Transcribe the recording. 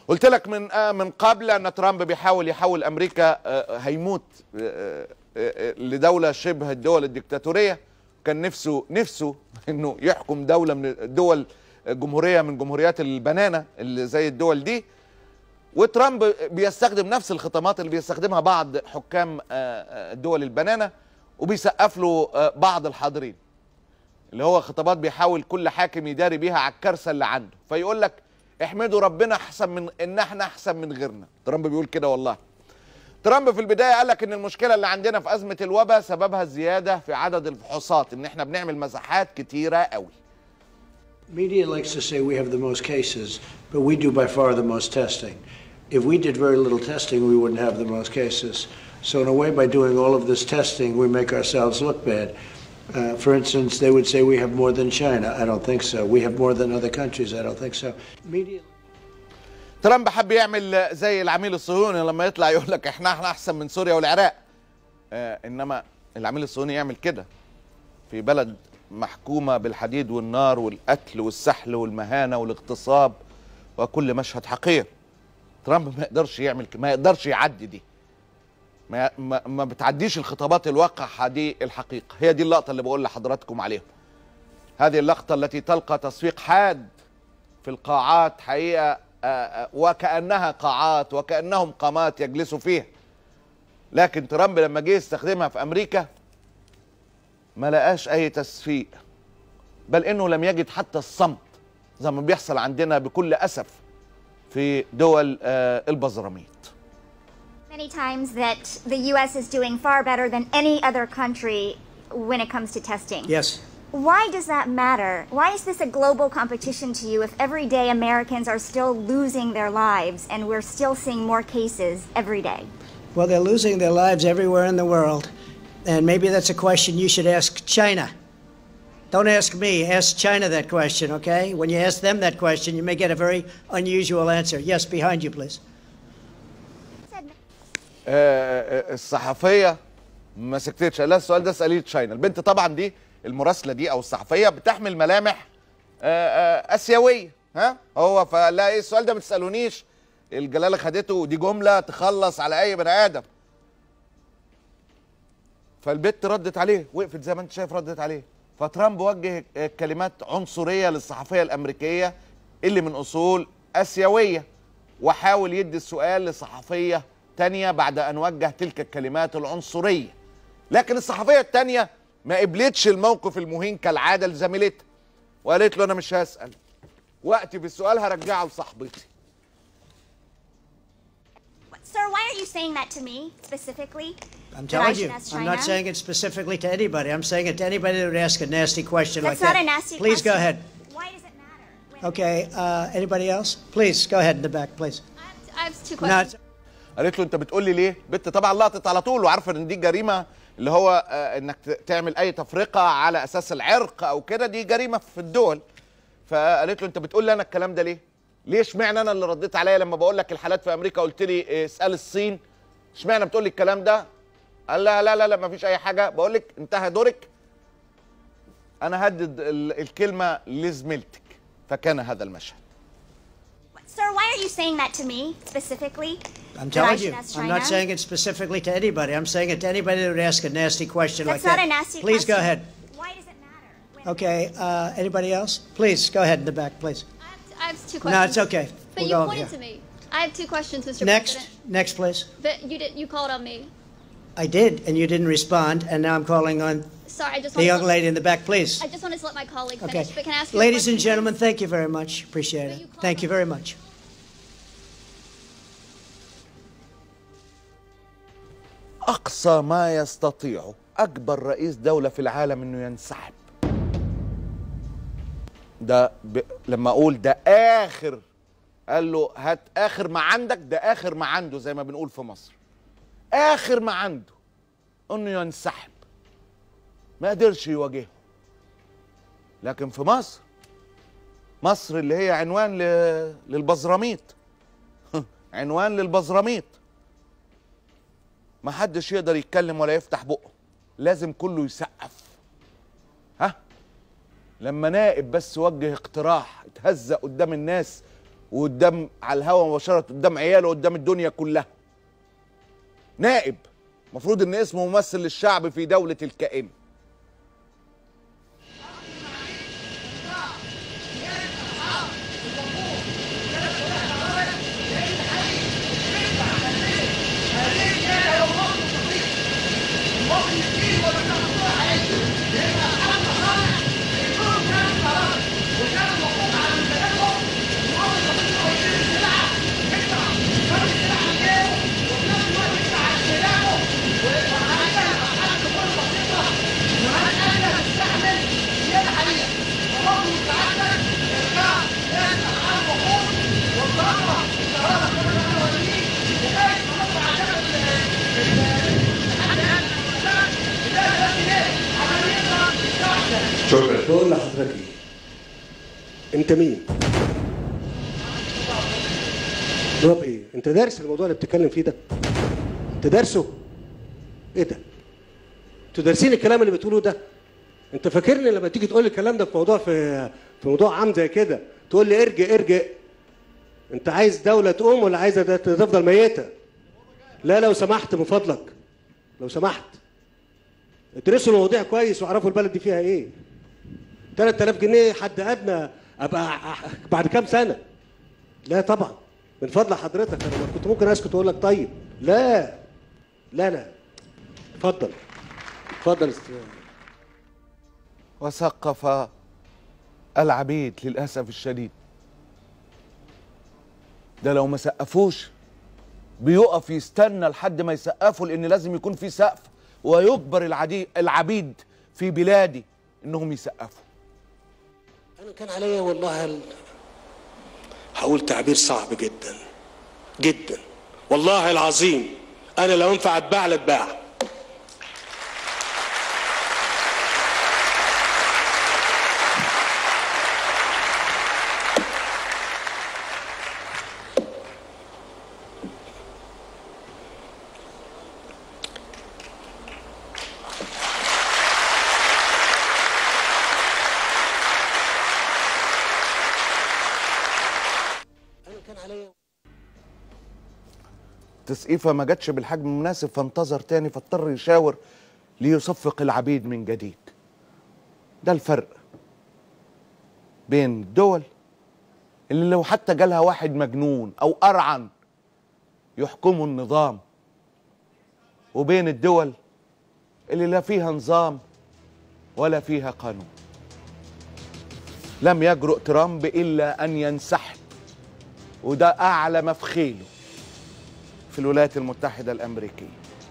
قلت لك من آه من قبل ان ترامب بيحاول يحول امريكا آه هيموت آه آه لدوله شبه الدول الديكتاتوريه كان نفسه نفسه انه يحكم دوله من الدول جمهوريه من جمهوريات البنانه اللي زي الدول دي وترامب بيستخدم نفس الخطامات اللي بيستخدمها بعض حكام الدول البنانه وبيسقف له بعض الحاضرين اللي هو خطابات بيحاول كل حاكم يداري بيها على الكارثه اللي عنده فيقول لك احمدوا ربنا احسن من ان احنا احسن من غيرنا ترامب بيقول كده والله ترامب في البدايه قال لك ان المشكله اللي عندنا في ازمه الوباء سببها الزياده في عدد الفحوصات ان احنا بنعمل مساحات كتيره قوي Media likes to say we have the most cases, but we do by far the most testing. If we did very little testing, we wouldn't have the most cases. So in a way, by doing all of this testing, we make ourselves look bad. Uh, for instance, they would say we have more than China. I don't think so. We have more than other countries. I don't think so. Media. ترامب حب يعمل زي العميل الصهيوني لما يطلع يقول لك احنا احنا احسن من سوريا والعراق آه انما العميل الصهيوني يعمل كده في بلد محكومه بالحديد والنار والقتل والسحل والمهانه والاغتصاب وكل مشهد حقير ترامب ما يقدرش يعمل ما يقدرش يعدي دي ما, ما, ما بتعديش الخطابات الواقعة دي الحقيقة هي دي اللقطة اللي بقول لحضراتكم عليها هذه اللقطة التي تلقى تصفيق حاد في القاعات حقيقة آآ آآ وكأنها قاعات وكأنهم قامات يجلسوا فيها لكن ترامب لما جه يستخدمها في أمريكا ما لقاش أي تصفيق بل إنه لم يجد حتى الصمت زي ما بيحصل عندنا بكل أسف في دول البزراميط many times that the U.S. is doing far better than any other country when it comes to testing. Yes. Why does that matter? Why is this a global competition to you if every day Americans are still losing their lives and we're still seeing more cases every day? Well, they're losing their lives everywhere in the world. And maybe that's a question you should ask China. Don't ask me, ask China that question, okay? When you ask them that question, you may get a very unusual answer. Yes, behind you, please. الصحفيه ما سكتتش لا السؤال ده اساليه تشاينا البنت طبعا دي المراسله دي او الصحفيه بتحمل ملامح اسيويه ها هو فلا ايه السؤال ده ما تسالونيش الجلاله خدته دي جمله تخلص على اي بني ادم فالبت ردت عليه وقفت زي ما انت شايف ردت عليه فترامب وجه كلمات عنصريه للصحفيه الامريكيه اللي من اصول اسيويه وحاول يدي السؤال لصحفيه تانية بعد أن وجه تلك الكلمات العنصرية لكن الصحفية التانية ما قبلتش الموقف المهين كالعادة لزميلتها وقالت له أنا مش هسأل وقتي في السؤال هرجعه لصاحبتي Sir, why are you saying that to me specifically? I'm That I telling should you, ask I'm not China? saying it specifically to anybody. I'm saying it to anybody that would ask a nasty question That's like not that. a nasty Please question. go ahead. Why does it matter? when- Okay, uh, anybody else? Please go ahead in the back, please. I have two No, questions. it's- قالت له انت بتقول لي ليه بنت طبعا لقطت على طول وعارفه ان دي جريمه اللي هو آه، انك ت- تعمل اي تفرقه على اساس العرق او كده دي جريمه في الدول فقالت له انت بتقول لي انا الكلام ده ليه ليه اشمعنى انا اللي رديت عليا لما بقول لك الحالات في امريكا قلت لي اه، اسال الصين اشمعنى بتقول لي الكلام ده قال لا لا لا لا ما فيش اي حاجه بقول لك انتهى دورك انا هدد ال- الكلمه لزميلتك فكان هذا المشهد Sir, why are you saying that to me specifically? I'm That I telling should you, ask I'm not China? saying it specifically to anybody. I'm saying it to anybody that would ask a nasty question That's like not that. a nasty Please question. go ahead. Why does it matter? when- Okay, uh, anybody else? Please go ahead in the back, please. I have, I have two questions. No, it's okay. But We'll you go over pointed here. to me. I have two questions, Mr. Next, President. next, please. But you did. You called on me. I did, and you didn't respond, and now I'm calling on Sorry, I just. the wanted young to, lady in the back, please. I just wanted to let my colleague Okay. finish. But can I ask you a Ladies and question, gentlemen, please? thank you very much. Appreciate But it. you called Thank you on- very much. اقصى ما يستطيع اكبر رئيس دوله في العالم انه ينسحب ده ب... لما اقول ده اخر قال له هات اخر ما عندك ده اخر ما عنده زي ما بنقول في مصر اخر ما عنده انه ينسحب ما قدرش يواجهه لكن في مصر مصر اللي هي عنوان ل... للبزراميط عنوان للبزراميط ما حدش يقدر يتكلم ولا يفتح بقه لازم كله يسقف ها لما نائب بس وجه اقتراح اتهزق قدام الناس وقدام على الهوا مباشره قدام عياله قدام الدنيا كلها نائب المفروض ان اسمه ممثل للشعب في دوله الكائن شكرا بقول لحضرتك ايه انت مين جواب ايه انت دارس الموضوع اللي بتتكلم فيه ده انت دارسه ايه ده انتوا دارسين الكلام اللي بتقوله ده انت فاكرني لما تيجي تقول لي الكلام ده في موضوع في في موضوع عام زي كده تقول لي ارجع ارجع انت عايز دولة تقوم ولا عايزة ده تفضل ميتة لا لو سمحت من فضلك لو سمحت ادرسوا المواضيع كويس واعرفوا البلد دي فيها ايه 3000 جنيه حد ادنى ابقى أح- بعد كام سنه لا طبعا من فضل حضرتك انا كنت ممكن اسكت واقول لك طيب لا لا لا اتفضل اتفضل است- وثقف العبيد للاسف الشديد ده لو ما سقفوش بيقف يستنى لحد ما يسقفوا لان لازم يكون في سقف ويجبر العدي العبيد في بلادي انهم يسقفوا انا كان عليا والله ال... هقول تعبير صعب جدا جدا والله العظيم انا لو ينفع اتباع لاتباع انا كان عليا تسقيفه ما جاتش بالحجم المناسب فانتظر تاني فاضطر يشاور ليصفق العبيد من جديد ده الفرق بين الدول اللي لو حتى جالها واحد مجنون او ارعن يحكموا النظام وبين الدول اللي لا فيها نظام ولا فيها قانون لم يجرؤ ترامب الا ان ينسحب وده اعلى ما في خيله في الولايات المتحده الامريكيه